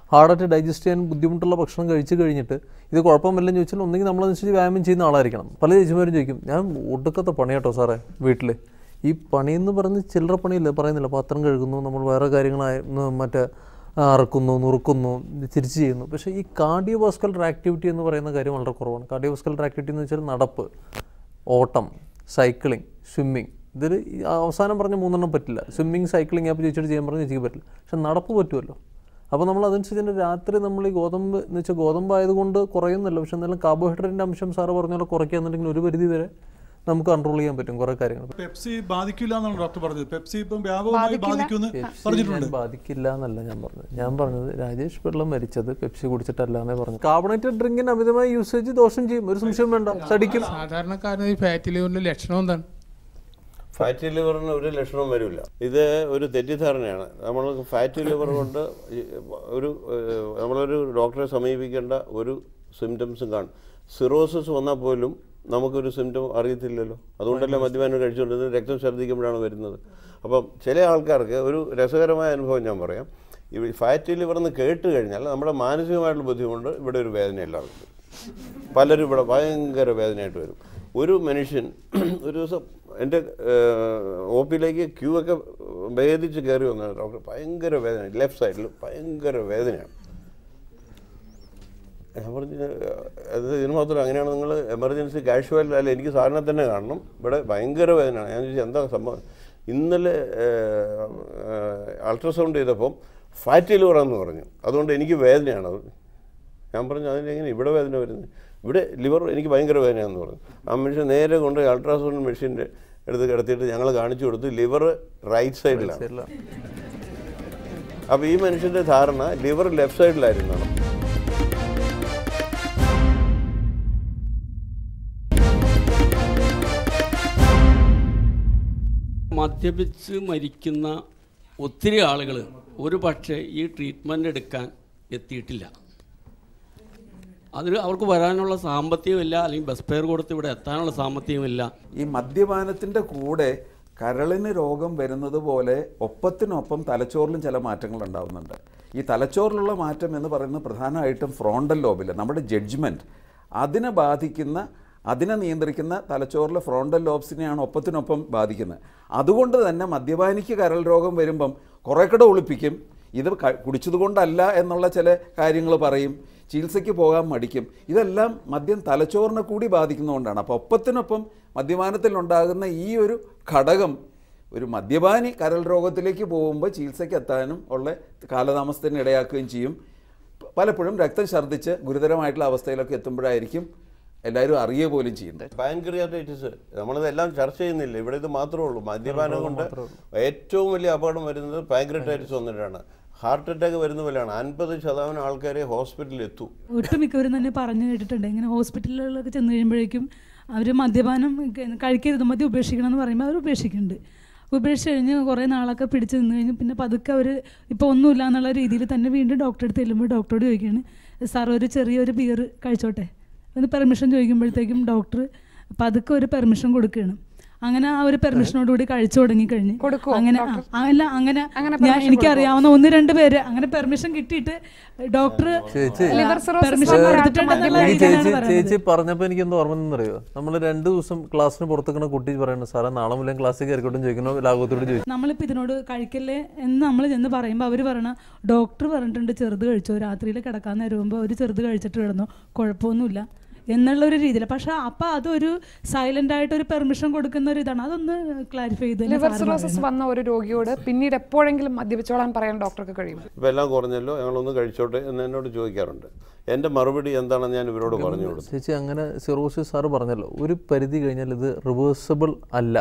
ഹാർഡായിട്ട് ഡൈജസ്റ്റ് ചെയ്യാൻ ബുദ്ധിമുട്ടുള്ള ഭക്ഷണം കഴിച്ച് കഴിഞ്ഞിട്ട് ഇത് കുഴപ്പമില്ലെന്ന് ചോദിച്ചാൽ ഒന്നെങ്കിൽ നമ്മളനുസരിച്ച് വ്യായാമം ചെയ്യുന്ന ആളായിരിക്കണം പല ചേച്ചിമാരും ചോദിക്കും ഞാൻ ഒടുക്കത്തെ പണിയാട്ടോ സാറേ വീട്ടിൽ ഈ പണിയെന്ന് പറഞ്ഞ് ചില്ലറ പണിയില്ല പറയുന്നില്ല പാത്രം കഴുകുന്നു നമ്മൾ വേറെ കാര്യങ്ങളായി ഉം, മറ്റേ ആ, അറക്കുന്നു നുറുക്കുന്നു ഇത് തിരിച്ച് ചെയ്യുന്നു പക്ഷേ ഈ കാർഡിയോവാസ്കുലർ ആക്ടിവിറ്റി എന്ന് പറയുന്ന കാര്യം വളരെ കുറവാണ് കാർഡിയോവാസ്കുലർ ആക്ടിവിറ്റി എന്ന് വെച്ചാൽ നടപ്പ് ഓട്ടം സൈക്ലിംഗ് സ്വിമ്മിങ് ഇതിൽ ഈ അവസാനം പറഞ്ഞ മൂന്നെണ്ണം പറ്റില്ല സ്വിമ്മിങ് സൈക്ലിംഗ് ആപ്പ് ചോദിച്ചിട്ട് ചെയ്യാൻ പറഞ്ഞാൽ ചേച്ചിക്ക് പറ്റില്ല പക്ഷെ നടപ്പ് പറ്റുമല്ലോ അപ്പോൾ നമ്മൾ അതനുസരിച്ച് തന്നെ രാത്രി നമ്മൾ ഈ ഗോതമ്പ് എന്ന് വെച്ചാൽ ഗോതമ്പ് ആയതുകൊണ്ട് കുറയുന്നില്ല പക്ഷെ എന്നാലും കാർബോഹൈഡ്രേറ്റിൻ്റെ അംശം സാറ് പറഞ്ഞ പോലെ കുറയ്ക്കുകയെന്നുണ്ടെങ്കിൽ ഒരു പരിധി വരെ നമുക്ക് കൺട്രോൾ ചെയ്യാൻ പറ്റും കുറേ കാര്യങ്ങൾ പെപ്സി ബാധിക്കില്ല എന്നാണ് ഡോക്ടർ പറഞ്ഞത് പെപ്സി ഇപ്പം വ്യാപകമായി ബാധിക്കുമെന്ന് പെപ്സി പറഞ്ഞിട്ടുണ്ട് ഞാൻ ബാധിക്കില്ല എന്നല്ല ഞാൻ പറഞ്ഞത് ഞാൻ പറഞ്ഞത് രാജേഷ് പിള്ള മരിച്ചത് പെപ്സി കുടിച്ചിട്ടല്ല എന്നേ പറഞ്ഞു കാർബണേറ്റഡ് ഡ്രിങ്കിന് അമിതമായ യൂസേജ് ദോഷം ചെയ്യും ഒരു സംശയം വേണ്ട തടിക്കും സാധാരണക്കാരന് ഈ ഫാറ്റി ലിവറിന്റെ ലക്ഷണം എന്താണ് ഫാറ്റി ലിവറിന് ഒരു ലക്ഷണവും വരില്ല ഇത് ഒരു തെറ്റിദ്ധാരണയാണ് നമ്മൾ ഫാറ്റി ലിവർ കൊണ്ട് ഈ ഒരു ഏഹ്, നമ്മളൊരു ഡോക്ടറെ സമീപിക്കേണ്ട ഒരു സിംറ്റംസും കാണും സിറോസിസ് വന്നാൽ പോലും നമുക്കൊരു സിംറ്റം അറിയത്തില്ലല്ലോ അതുകൊണ്ടല്ലേ മദ്യപാനം കഴിച്ചുകൊണ്ടിരുന്നത് രക്തം ഛർദ്ദിക്കുമ്പോഴാണ് വരുന്നത് അപ്പം ചില ആൾക്കാർക്ക് ഒരു രസകരമായ അനുഭവം ഞാൻ പറയാം ഈ ഫാറ്റി ലിവർ എന്ന് കേട്ട് കഴിഞ്ഞാൽ നമ്മുടെ മാനസികമായിട്ടുള്ള ബുദ്ധിമുട്ട് ഇവിടെ ഒരു വേദന എല്ലാവർക്കും വരും. പലരും ഇവിടെ ഭയങ്കര വേദനയായിട്ട് വരും ഒരു മനുഷ്യൻ ഒരു ദിവസം എൻ്റെ ഒ പിയിലേക്ക് ക്യൂ ഒക്കെ ഭേദിച്ച് കയറി വന്നതാണ് ഡോക്ടർ ഭയങ്കര വേദന ലെഫ്റ്റ് സൈഡിൽ ഭയങ്കര വേദനയാണ് ഞാൻ പറഞ്ഞു അത് ഇതിന് മാത്രം അങ്ങനെയാണ് നിങ്ങൾ എമർജൻസി കാഷ്വാലിറ്റി അല്ല എനിക്ക് സാറിനെ തന്നെ കാണണം ഇവിടെ ഭയങ്കര വേദനയാണ് ഞാൻ ചോദിച്ചു എന്താ സംഭവം ഇന്നലെ അൾട്രാസൗണ്ട് ചെയ്തപ്പം ഫാറ്റി ലിവറാന്ന് പറഞ്ഞു അതുകൊണ്ട് എനിക്ക് വേദനയാണ് അത് ഞാൻ പറഞ്ഞു അതിനെങ്ങനെ ഇവിടെ വേദന വരുന്നത് ഇവിടെ ലിവർ എനിക്ക് ഭയങ്കര വേദനയാണെന്ന് പറഞ്ഞു ആ മനുഷ്യൻ നേരെ കൊണ്ട് അൾട്രാസൗണ്ട് മെഷീൻ്റെ എടുത്ത് കിടത്തിയിട്ട് ഞങ്ങൾ കാണിച്ചു കൊടുത്തു ലിവർ റൈറ്റ് സൈഡിലാണ് അപ്പോൾ ഈ മനുഷ്യൻ്റെ ധാരണ ലിവർ ലെഫ്റ്റ് സൈഡിലായിരുന്നാണ് മദ്യപിച്ച് മരിക്കുന്ന ഒത്തിരി ആളുകൾ ഒരു പക്ഷേ ഈ ട്രീറ്റ്മെൻ്റ് എടുക്കാൻ എത്തിയിട്ടില്ല അതിന് അവർക്ക് വരാനുള്ള സാമ്പത്തികമില്ല അല്ലെങ്കിൽ ബസ് ഫെയർ കൊടുത്ത് ഇവിടെ എത്താനുള്ള സാമ്പത്തികമില്ല ഈ മദ്യപാനത്തിൻ്റെ കൂടെ കരളിന് രോഗം വരുന്നത് പോലെ ഒപ്പത്തിനൊപ്പം തലച്ചോറിലും ചില മാറ്റങ്ങൾ ഉണ്ടാകുന്നുണ്ട് ഈ തലച്ചോറിലുള്ള മാറ്റം എന്ന് പറയുന്നത് പ്രധാനമായിട്ടും ഫ്രോണ്ടൽ ലോബിൽ നമ്മുടെ ജഡ്ജ്മെൻറ്റ് അതിനെ ബാധിക്കുന്ന അതിനെ നിയന്ത്രിക്കുന്ന തലച്ചോറിലെ ഫ്രോണ്ടൽ ലോബ്സിനെയാണ് ഒപ്പത്തിനൊപ്പം ബാധിക്കുന്നത് അതുകൊണ്ട് തന്നെ മദ്യപാനിക്ക് കരൾ രോഗം വരുമ്പം കുറേ കൂടെ ഒളിപ്പിക്കും ഇത് ക- കുടിച്ചതുകൊണ്ടല്ല എന്നുള്ള ചില കാര്യങ്ങൾ പറയും ചികിത്സയ്ക്ക് പോകാൻ മടിക്കും ഇതെല്ലാം മദ്യം തലച്ചോറിനെ കൂടി ബാധിക്കുന്നതുകൊണ്ടാണ് അപ്പോൾ ഒപ്പത്തിനൊപ്പം മദ്യപാനത്തിലുണ്ടാകുന്ന ഈ ഒരു ഘടകം ഒരു മദ്യപാനി കരൾ രോഗത്തിലേക്ക് പോകുമ്പോൾ ചികിത്സയ്ക്ക് എത്താനും ഉള്ള കാലതാമസത്തിന് ഇടയാക്കുകയും ചെയ്യും പലപ്പോഴും രക്തം ഛർദ്ദിച്ച് ഗുരുതരമായിട്ടുള്ള അവസ്ഥയിലൊക്കെ എത്തുമ്പോഴായിരിക്കും എല്ലാവരും അറിയുക പോലും ചെയ്യുന്നത് പാൻക്രിയാറ്റൈറ്റിസ് നമ്മളിതെല്ലാം ചർച്ച ചെയ്യുന്നില്ല ഇവിടെ ഇത് മാത്രമേ ഉള്ളൂ മദ്യപാനം കൊണ്ട് ഏറ്റവും വലിയ അപകടം വരുന്നത് പാൻക്രിയാറ്റൈറ്റിസ് വന്നിട്ടാണ് ഹാർട്ട് അറ്റാക്ക് വരുന്ന പോലെയാണ് അൻപത് ശതമാനം ആൾക്കാരെ ഹോസ്പിറ്റലിൽ എത്തും ഒട്ടുമിക്കവരും തന്നെ പറഞ്ഞു കേട്ടിട്ടുണ്ട് ഇങ്ങനെ ഹോസ്പിറ്റലുകളിലൊക്കെ ചെന്ന് കഴിയുമ്പോഴേക്കും അവർ മദ്യപാനം ക- കഴിക്കരുത് മദ്യം ഉപേക്ഷിക്കണം എന്ന് പറയുമ്പോൾ അവർ ഉപേക്ഷിക്കുന്നുണ്ട് ഉപേക്ഷിച്ച് കഴിഞ്ഞ് കുറേ നാളൊക്കെ പിടിച്ച് നിന്ന് കഴിഞ്ഞ് പിന്നെ പതുക്കെ അവർ ഇപ്പോൾ ഒന്നുമില്ല എന്നുള്ള രീതിയിൽ തന്നെ വീണ്ടും ഡോക്ടറെ അടുത്ത് ചെല്ലുമ്പോൾ ഡോക്ടറോട് ചോദിക്കുകയാണ് സാർ ഒരു ചെറിയൊരു ബിയർ കഴിച്ചോട്ടെ എന്ന് പെർമിഷൻ ചോദിക്കുമ്പോഴത്തേക്കും ഡോക്ടർ പതുക്കെ ഒരു പെർമിഷൻ കൊടുക്കുകയാണ് അങ്ങനെ ആ ഒരു പെർമിഷനോട് കൂടി കഴിച്ചു തുടങ്ങി കഴിഞ്ഞ് അങ്ങനെ ആ, അല്ല അങ്ങനെ ഞാൻ എനിക്കറിയാവുന്ന ഒന്ന് രണ്ട് പേര് അങ്ങനെ പെർമിഷൻ കിട്ടിയിട്ട് ഡോക്ടർ ചേച്ചി പെർമിഷൻ കൊടുത്തിട്ടുണ്ടെന്നുള്ള ഈ രീതിയിലാണ് ചേച്ചി പറയുന്നത് ചേച്ചി പറഞ്ഞപ്പോൾ എനിക്ക് എന്താ ഓർമ്മ എന്നറിയോ നമ്മൾ രണ്ട് ദിവസം ക്ലാസ്സിന് പുറത്തേക്കണ കുട്ടി പറയുന്നത് സാറേ നാളെ മുതലേ ക്ലാസ്സിൽ കയറിക്കോട്ടും ചോദിക്കണോ ലാഘവത്തോട് ചോദിച്ചു നമ്മളിപ്പോൾ ഇതിനോട് കഴിക്കല്ലേ എന്ന് നമ്മൾ ചെന്ന് പറയുമ്പോൾ അവർ പറയണ ഡോക്ടർ പറഞ്ഞിട്ടുണ്ട് ചെറുത് കഴിച്ചോ രാത്രിയിൽ കിടക്കാൻ നേരം മുമ്പ് ഒരു ചെറുത് കഴിച്ചിട്ട് കിടന്നോ കുഴപ്പമൊന്നുമില്ല എന്നുള്ള ഒരു രീതിയിൽ പക്ഷെ അപ്പം അതൊരു സൈലന്റ് ആയിട്ട് ഒരു പെർമിഷൻ കൊടുക്കുന്ന ഒരു ഇതാണ് അതൊന്ന് ക്ലാരിഫൈ ചെയ്ത് ലിവർ സിറോസിസ് വന്ന ഒരു രോഗിയോട് പിന്നീട് എപ്പോഴെങ്കിലും മദ്യപിച്ചോളാൻ പറയാൻ ഡോക്ടർക്ക് കഴിയും ഇപ്പം എല്ലാം കുറഞ്ഞല്ലോ ഞങ്ങളൊന്ന് കഴിച്ചോട്ടെ എന്ന് എന്നോട് ചോദിക്കാറുണ്ട് എൻ്റെ മറുപടി എന്താണെന്ന് ഞാൻ ഇവരോട് പറഞ്ഞു കൊടുത്തു ചേച്ചി അങ്ങനെ സിറോസിസ് സാറ് പറഞ്ഞല്ലോ ഒരു പരിധി കഴിഞ്ഞാൽ ഇത് റിവേഴ്സബിൾ അല്ല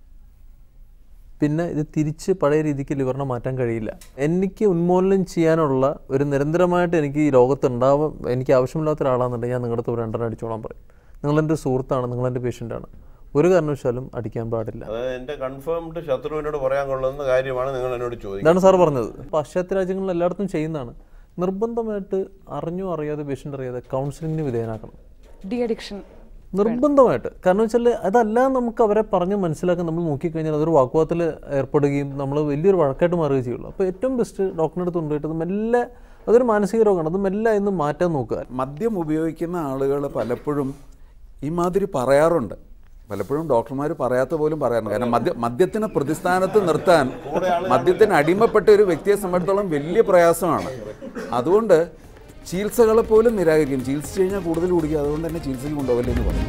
പിന്നെ ഇത് തിരിച്ച് പഴയ രീതിക്ക് ലിവറിനെ മാറ്റാൻ കഴിയില്ല എനിക്ക് ഉന്മൂലനം ചെയ്യാനുള്ള ഒരു നിരന്തരമായിട്ട് എനിക്ക് ഈ ലോകത്ത് ഉണ്ടാവാൻ എനിക്ക് ആവശ്യമില്ലാത്ത ഒരാളാണെന്നുണ്ടെങ്കിൽ ഞാൻ നിങ്ങളുടെ അടുത്ത് ഒരു രണ്ടെണ്ണം അടിച്ചോളാൻ പറയും നിങ്ങളെൻ്റെ സുഹൃത്താണ് നിങ്ങളെൻ്റെ പേഷ്യൻ്റാണ് ഒരു കാരണവശാലും അടിക്കാൻ പാടില്ല അതായത് എൻ്റെ കൺഫേംഡ് ശത്രുവിനോട് പറയാൻ കൊള്ളുന്ന കാര്യമാണ് നിങ്ങൾ എന്നോട് ചോദിക്കുന്നത് ഇതാണ് സാർ പറഞ്ഞത് പാശ്ചാത്യ രാജ്യങ്ങളിൽ എല്ലായിടത്തും ചെയ്യുന്നതാണ് നിർബന്ധമായിട്ട് അറിഞ്ഞോ അറിയാതെ പേഷ്യൻ്റ് അറിയാതെ കൗൺസിലിങ്ങിന് വിധേയനാക്കണം ഡി അഡിക്ഷൻ നിർബന്ധമായിട്ട് കാരണം വെച്ചാൽ അതല്ല നമുക്ക് അവരെ പറഞ്ഞ് മനസ്സിലാക്കാൻ നമ്മൾ നോക്കിക്കഴിഞ്ഞാൽ അതൊരു വാഗ്വാദത്തിൽ ഏർപ്പെടുകയും നമ്മൾ വലിയൊരു വഴക്കായിട്ട് മാറുകയും ചെയ്യുള്ളൂ അപ്പോൾ ഏറ്റവും ബെസ്റ്റ് ഡോക്ടറിൻ്റെ അടുത്ത് കൊണ്ടുപോയിട്ട് അത് മെല്ലെ അതൊരു മാനസിക രോഗമാണ് അത് മെല്ലെ ഇന്ന് മാറ്റാൻ നോക്കുക മദ്യം ഉപയോഗിക്കുന്ന ആളുകൾ പലപ്പോഴും ഇമാതിരി പറയാറുണ്ട് പലപ്പോഴും ഡോക്ടർമാർ പറയാത്ത പോലും പറയാറുണ്ട് കാരണം മദ്യ മദ്യത്തിന് പ്രതിസ്ഥാനത്ത് നിർത്താൻ മദ്യത്തിന് അടിമപ്പെട്ട ഒരു വ്യക്തിയെ സംബന്ധിച്ചിടത്തോളം വലിയ പ്രയാസമാണ് അതുകൊണ്ട് ചികിത്സകളെ പോലും നിരാകരിക്കും ചികിത്സിച്ച് കഴിഞ്ഞാൽ കൂടുതൽ കുടിക്കുക അതുകൊണ്ട് തന്നെ ചികിത്സയ്ക്ക് കൊണ്ടുപോകല്ലേ എന്ന് പറയും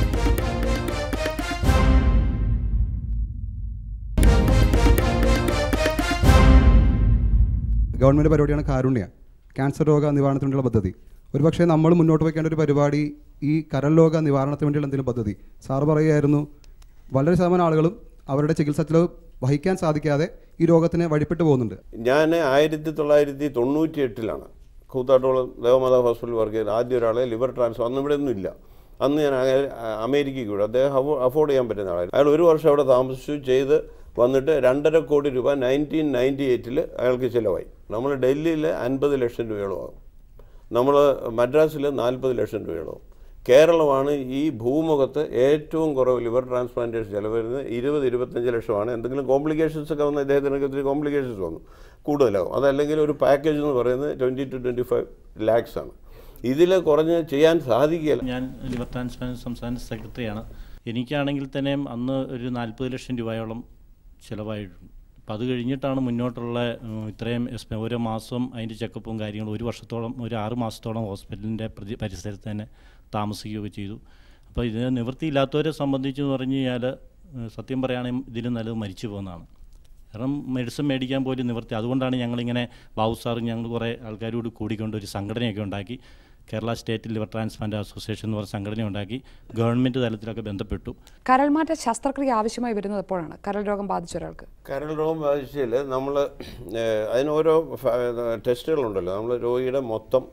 ഗവൺമെൻറ് പരിപാടിയാണ് കാരുണ്യ ക്യാൻസർ രോഗ നിവാരണത്തിന് വേണ്ടിയുള്ള പദ്ധതി ഒരുപക്ഷെ നമ്മൾ മുന്നോട്ട് വയ്ക്കേണ്ട ഒരു പരിപാടി ഈ കരൾ രോഗ നിവാരണത്തിന് വേണ്ടിയുള്ള എന്തെങ്കിലും പദ്ധതി സാറ് പറയുകയായിരുന്നു വളരെ ശതമാനം ആളുകളും അവരുടെ ചികിത്സ ചെലവ് വഹിക്കാൻ സാധിക്കാതെ ഈ രോഗത്തിന് വഴിപ്പെട്ടു പോകുന്നുണ്ട് ഞാൻ ആയിരത്തി തൊള്ളായിരത്തി തൊണ്ണൂറ്റി എട്ടിലാണ് കൂത്താട്ടോളം ദേവമാതാ ഹോസ്പിറ്റലിൽ വർക്ക് ചെയ്ത് ആദ്യം ഒരാളെ ലിവർ ട്രാൻസ്ഫർ അന്ന് ഇവിടെ ഒന്നും ഇല്ല അന്ന് ഞാൻ അങ്ങ- അമേരിക്കയ്ക്ക് വിടും അദ്ദേഹം അഫോ- അഫോർഡ് ചെയ്യാൻ പറ്റുന്ന ആളായിരുന്നു അയാൾ ഒരു വർഷം അവിടെ താമസിച്ചു ചെയ്ത് വന്നിട്ട് രണ്ടര കോടി രൂപ നയൻറ്റീൻ നയൻറ്റി എയ്റ്റിൽ അയാൾക്ക് ചിലവായി നമ്മൾ ഡൽഹിയിൽ അൻപത് ലക്ഷം രൂപയോളം ആകും നമ്മൾ മദ്രാസിൽ നാൽപ്പത് ലക്ഷം രൂപയോളം കേരളമാണ് ഈ ഭൂമുഖത്ത് ഏറ്റവും കുറവ് ലിവർ ട്രാൻസ്പ്ലാന്റേഷൻ ചിലവ് വരുന്നത് ഇരുപത് ഇരുപത്തഞ്ച് ലക്ഷമാണ് എന്തെങ്കിലും കോംപ്ലിക്കേഷൻസ് ഒക്കെ വന്ന് അദ്ദേഹത്തിനൊക്കെ ഒത്തിരി കോംപ്ലിക്കേഷൻസ് വന്നു കൂടുതലാവും അതല്ലെങ്കിൽ ഒരു പാക്കേജ് എന്ന് പറയുന്നത് twenty to twenty five lakhs ആണ് ഇതിൽ കുറഞ്ഞ് ചെയ്യാൻ സാധിക്കില്ല ഞാൻ ലിവർ ട്രാൻസ്പ്ലാന്റ് സംസ്ഥാന സെക്രട്ടറിയാണ് എനിക്കാണെങ്കിൽ തന്നെ അന്ന് ഒരു നാൽപ്പത് ലക്ഷം രൂപയോളം ചിലവായിട്ടുണ്ട് അപ്പം അത് കഴിഞ്ഞിട്ടാണ് മുന്നോട്ടുള്ള ഉം, ഇത്രയും എക്സ്പെ- ഓരോ മാസവും അതിൻ്റെ ചെക്കപ്പും കാര്യങ്ങളും ഒരു വർഷത്തോളം ഒരു ആറ് മാസത്തോളം ഹോസ്പിറ്റലിൻ്റെ പ്രതി പരിസരത്ത് തന്നെ താമസിക്കുകയൊക്കെ ചെയ്തു അപ്പോൾ ഇതിന് നിവൃത്തിയില്ലാത്തവരെ സംബന്ധിച്ച് എന്ന് പറഞ്ഞു കഴിഞ്ഞാൽ ഉം, സത്യം പറയുകയാണെങ്കിൽ ഇതിലും നല്ലത് മരിച്ചു പോകുന്നതാണ് കാരണം മെഡിസിൻ മേടിക്കാൻ പോലും നിവർത്തി അതുകൊണ്ടാണ് ഞങ്ങളിങ്ങനെ ബാബു സാറും ഞങ്ങൾ കുറേ ആൾക്കാരോട് കൂടിക്കൊണ്ട് ഒരു സംഘടനയൊക്കെ ഉണ്ടാക്കി Kerala state liver transplant association എന്ന് പറഞ്ഞ സംഘടന ഉണ്ടാക്കി ഗവൺമെൻറ് തലത്തിലൊക്കെ ബന്ധപ്പെട്ടു കരൾമാറ്റ ശസ്ത്രക്രിയ ആവശ്യമായി വരുന്നത് എപ്പോഴാണ് കരൾ രോഗം ബാധിച്ച ഒരാൾക്ക് കരൾ രോഗം ബാധിച്ചാൽ നമ്മൾ അതിന് ഓരോ ഫ- ടെസ്റ്റുകളുണ്ടല്ലോ നമ്മൾ രോഗിയുടെ മൊത്തം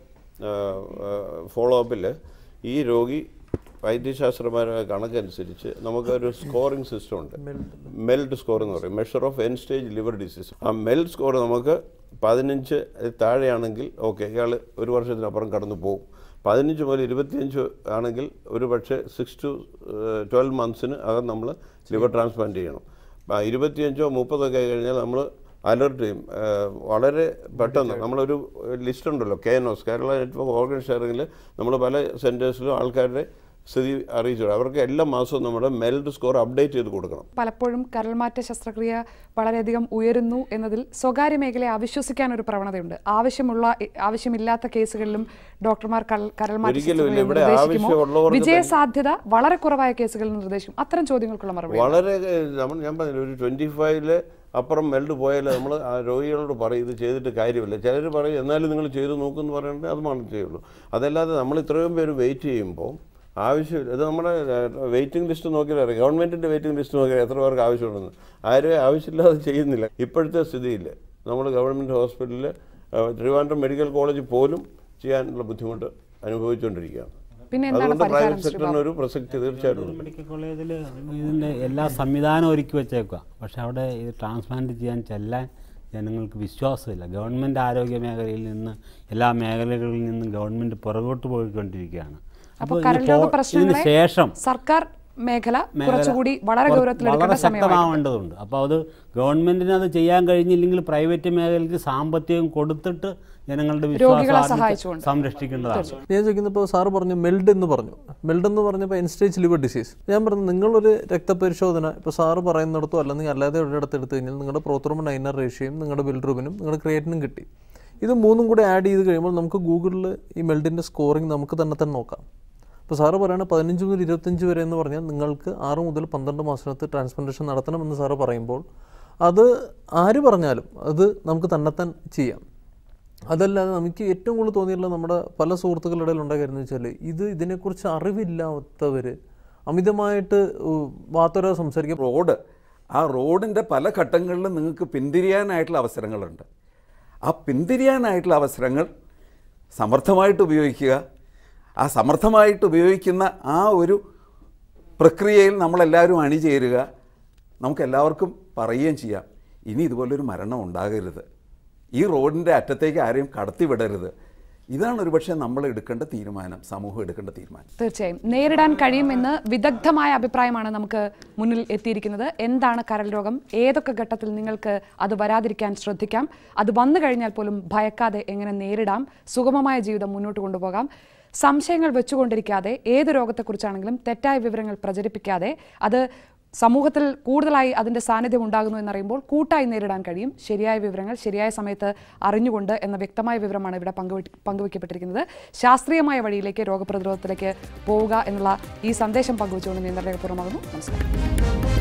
ഫോളോ അപ്പിൽ ഈ രോഗി വൈദ്യശാസ്ത്രപരമായ കണക്കനുസരിച്ച് നമുക്കൊരു സ്കോറിംഗ് സിസ്റ്റം ഉണ്ട് മെൽഡ് സ്കോർ എന്ന് പറയും measure of end stage liver disease ആ മെൽഡ് സ്കോർ നമുക്ക് പതിനഞ്ച് താഴെയാണെങ്കിൽ ഓക്കെ ഇയാൾ ഒരു വർഷത്തിനപ്പുറം കടന്നു പോകും പതിനഞ്ച് മുതൽ ഇരുപത്തിയഞ്ച് ആണെങ്കിൽ ഒരു പക്ഷേ സിക്സ് ടു ട്വൽവ് മന്ത്സിന് അകം നമ്മൾ ലിവർ ട്രാൻസ്പ്ലാന്റ് ചെയ്യണം അപ്പം ഇരുപത്തിയഞ്ചോ മുപ്പതൊക്കെ ആയി കഴിഞ്ഞാൽ നമ്മൾ അലർട്ട് ചെയ്യും ഏഹ് വളരെ പെട്ടെന്ന് നമ്മളൊരു ലിസ്റ്റ് ഉണ്ടല്ലോ കേനോസ് കേരള നെറ്റ്വർക്ക് ഓർഗൻ ഷെയറിങ്ങിൽ നമ്മൾ പല സെൻറ്റേഴ്സിലും ആൾക്കാരുടെ സ്ഥിതി അറിയിച്ചു കൊടുക്കും. അവർക്ക് എല്ലാ മാസവും നമ്മുടെ മെൽഡ് സ്കോർ അപ്ഡേറ്റ് ചെയ്ത് കൊടുക്കണം പലപ്പോഴും കരൾമാറ്റ ശസ്ത്രക്രിയ വളരെയധികം ഉയരുന്നു എന്നതിൽ സ്വകാര്യ മേഖലയെ അവിശ്വസിക്കാൻ ഒരു പ്രവണതയുണ്ട് ആവശ്യമുള്ള ആവശ്യമില്ലാത്ത കേസുകളിലും ഡോക്ടർമാർ കരൾ- കരൾമാറ്റ ഒരിക്കലും ഇല്ല. ശസ്ത്രക്രിയ ഇവിടെ നിർദ്ദേശിക്കുമോ ആവശ്യമുള്ളവർക്ക് വിജയ തന്നെ- സാധ്യത വളരെ കുറവായ കേസുകളിൽ നിർദ്ദേശിക്കും അത്തരം ചോദ്യങ്ങൾക്കുള്ള മറുപടി വളരെ ഏഹ്, നമ്മൾ ഞാൻ പറഞ്ഞില്ല ഒരു ട്വൻറ്റി ഫൈവില് അപ്പുറം മെൽഡ് പോയാൽ നമ്മൾ ആ രോഗികളോട് പറയും ഇത് ചെയ്തിട്ട് കാര്യമില്ല ചിലർ പറയും എന്നാലും നിങ്ങൾ ചെയ്ത് നോക്കുമെന്ന് പറയുന്നത് അത് മാത്രമേ ചെയ്യുള്ളൂ അതല്ലാതെ നമ്മൾ ഇത്രയും പേര് വെയിറ്റ് ചെയ്യുമ്പോൾ ആവശ്യമില്ല ഇത് നമ്മുടെ വെയിറ്റിംഗ് ലിസ്റ്റ് നോക്കിയാൽ അറിയാം ഗവൺമെൻറ്റിൻ്റെ വെയിറ്റിംഗ് ലിസ്റ്റ് നോക്കിയാൽ എത്ര പേർക്ക് ആവശ്യമുണ്ടെന്ന് ആരും ആവശ്യമില്ലാതെ ചെയ്യുന്നില്ല ഇപ്പോഴത്തെ സ്ഥിതിയിൽ നമ്മൾ ഗവൺമെൻറ് ഹോസ്പിറ്റലിൽ ട്രിവാൻഡ്രം മെഡിക്കൽ കോളേജ് പോലും ചെയ്യാനുള്ള ബുദ്ധിമുട്ട് അനുഭവിച്ചുകൊണ്ടിരിക്കുകയാണ് പിന്നെ എന്താണ് അതുകൊണ്ട് പരിഹാരം പ്രൈവറ്റ് സെക്ടറിന് ഒരു പ്രസക്തി തീർച്ചയായിട്ടും ഉണ്ട്. മെഡിക്കൽ കോളേജിൽ ഇതിൻ്റെ എല്ലാ സംവിധാനം ഒരുക്കി വെച്ചേക്കുക പക്ഷെ അവിടെ ഇത് ട്രാൻസ്പ്ലാന്റ് ചെയ്യാൻ ചെല്ലാൻ ജനങ്ങൾക്ക് വിശ്വാസമില്ല ഗവൺമെൻറ് ആരോഗ്യ മേഖലയിൽ നിന്ന് എല്ലാ മേഖലകളിൽ നിന്നും ഗവൺമെൻറ് പുറകോട്ട് പോയിക്കൊണ്ടിരിക്കുകയാണ് അപ്പോൾ അപ്പോൾ കരൾ ഇതിന് രോഗ പോ- ഇതിന് പ്രശ്നങ്ങളെ ശേഷം സർക്കാർ മേഖല മേഖല കുറച്ചുകൂടി വളരെ കുറ- ഗൗരവത്തിലെടുക്കേണ്ട വളരെ സമയമായിട്ടുണ്ട് ശക്തമാവേണ്ടതുണ്ട് അപ്പോൾ അത് ഗവൺമെന്റിന് അത് ചെയ്യാൻ കഴിഞ്ഞില്ലെങ്കിൽ പ്രൈവറ്റ് മേഖലയ്ക്ക് സാമ്പത്തികം കൊടുത്തിട്ട് ജനങ്ങളുടെ രോഗികളെ വിശ്വാസം സഹായിച്ചുകൊണ്ട്. സംരക്ഷിക്കേണ്ടതാണ് ഞാൻ ചോദിക്കുന്നപ്പോൾ സാറ് പറഞ്ഞു മെൽഡ് എന്ന് പറഞ്ഞു മെൽഡ് എന്ന് പറഞ്ഞപ്പോൾ എൻ സ്റ്റേജ് ലിവർ ഡിസീസ് ഞാൻ പറഞ്ഞു നിങ്ങളൊരു രക്തപരിശോധന ഇപ്പോൾ സാറ് പറയുന്നിടത്തോ അല്ലെങ്കിൽ അല്ലാതെ ഒരിടത്ത് എടുത്തു കഴിഞ്ഞാൽ നിങ്ങളുടെ പ്രോത്രോമ നൈനർ റേഷ്യയും നിങ്ങളുടെ ബിൽഡ്രൂബിനും നിങ്ങളുടെ ക്രിയേറ്റിനും കിട്ടി ഇത് മൂന്നും കൂടെ ആഡ് ചെയ്ത് കഴിയുമ്പോൾ നമുക്ക് ഗൂഗിളിൽ ഈ മെൽഡിൻ്റെ സ്കോറിംഗ് നമുക്ക് തന്നെ തന്നെ നോക്കാം ഇപ്പോൾ സാറ് പറയുന്നത് പതിനഞ്ച് മുതൽ ഇരുപത്തഞ്ച് വരെ എന്ന് പറഞ്ഞാൽ നിങ്ങൾക്ക് ആറ് മുതൽ പന്ത്രണ്ട് മാസത്തിനകത്ത് ട്രാൻസ്പ്ലാന്റേഷൻ നടത്തണമെന്ന് സാറ് പറയുമ്പോൾ അത് ആര് പറഞ്ഞാലും അത് നമുക്ക് തന്നെത്താൻ ചെയ്യാം അതല്ലാതെ നമുക്ക് ഏറ്റവും കൂടുതൽ തോന്നിയിട്ടുള്ള നമ്മുടെ പല സുഹൃത്തുക്കളുടെ ഇടയിൽ ഉണ്ടായിരുന്നു വെച്ചാൽ ഇത് ഇതിനെക്കുറിച്ച് അറിവില്ലാത്തവർ അമിതമായിട്ട് ഉം, വാത്തോര സംസാരിക്കും റോഡ് ആ റോഡിൻ്റെ പല ഘട്ടങ്ങളിലും നിങ്ങൾക്ക് പിന്തിരിയാനായിട്ടുള്ള അവസരങ്ങളുണ്ട് ആ പിന്തിരിയാനായിട്ടുള്ള അവസരങ്ങൾ സമർത്ഥമായിട്ട് ഉപയോഗിക്കുക ആ സമർത്ഥമായിട്ട് ഉപയോഗിക്കുന്ന ആ ഒരു പ്രക്രിയയിൽ നമ്മളെല്ലാവരും അണിചേരുക നമുക്കെല്ലാവർക്കും പറയുകയും ചെയ്യാം ഇനി ഇതുപോലൊരു മരണം ഉണ്ടാകരുത് ഈ റോഡിൻ്റെ അറ്റത്തേക്ക് ആരെയും കടത്തിവിടരുത് ഇതാണ് ഒരുപക്ഷെ നമ്മൾ എടുക്കേണ്ട തീരുമാനം സമൂഹം എടുക്കേണ്ട തീരുമാനം തീർച്ചയായും നേരിടാൻ കഴിയുമെന്ന് വിദഗ്ധമായ അഭിപ്രായമാണ് നമുക്ക് മുന്നിൽ എത്തിയിരിക്കുന്നത് എന്താണ് കരൾ രോഗം ഏതൊക്കെ ഘട്ടത്തിൽ നിങ്ങൾക്ക് അത് വരാതിരിക്കാൻ ശ്രദ്ധിക്കാം അത് വന്നു കഴിഞ്ഞാൽ പോലും ഭയക്കാതെ എങ്ങനെ നേരിടാം സുഗമമായ ജീവിതം മുന്നോട്ട് കൊണ്ടുപോകാം സംശയങ്ങൾ വെച്ചുകൊണ്ടിരിക്കാതെ ഏത് രോഗത്തെക്കുറിച്ചാണെങ്കിലും തെറ്റായ വിവരങ്ങൾ പ്രചരിപ്പിക്കാതെ അത് സമൂഹത്തിൽ കൂടുതലായി അതിൻ്റെ സാന്നിധ്യം ഉണ്ടാകുന്നു എന്നറിയുമ്പോൾ കൂട്ടായി നേരിടാൻ കഴിയും ശരിയായ വിവരങ്ങൾ ശരിയായ സമയത്ത് അറിഞ്ഞുകൊണ്ട് എന്ന വ്യക്തമായ വിവരമാണ് ഇവിടെ പങ്കുവെ പങ്കുവയ്ക്കപ്പെട്ടിരിക്കുന്നത് ശാസ്ത്രീയമായ വഴിയിലേക്ക് രോഗപ്രതിരോധത്തിലേക്ക് പോവുക എന്നുള്ള ഈ സന്ദേശം പങ്കുവച്ചുകൊണ്ട് നിയന്ത്രണപൂർവ്വമാകുന്നു നമസ്കാരം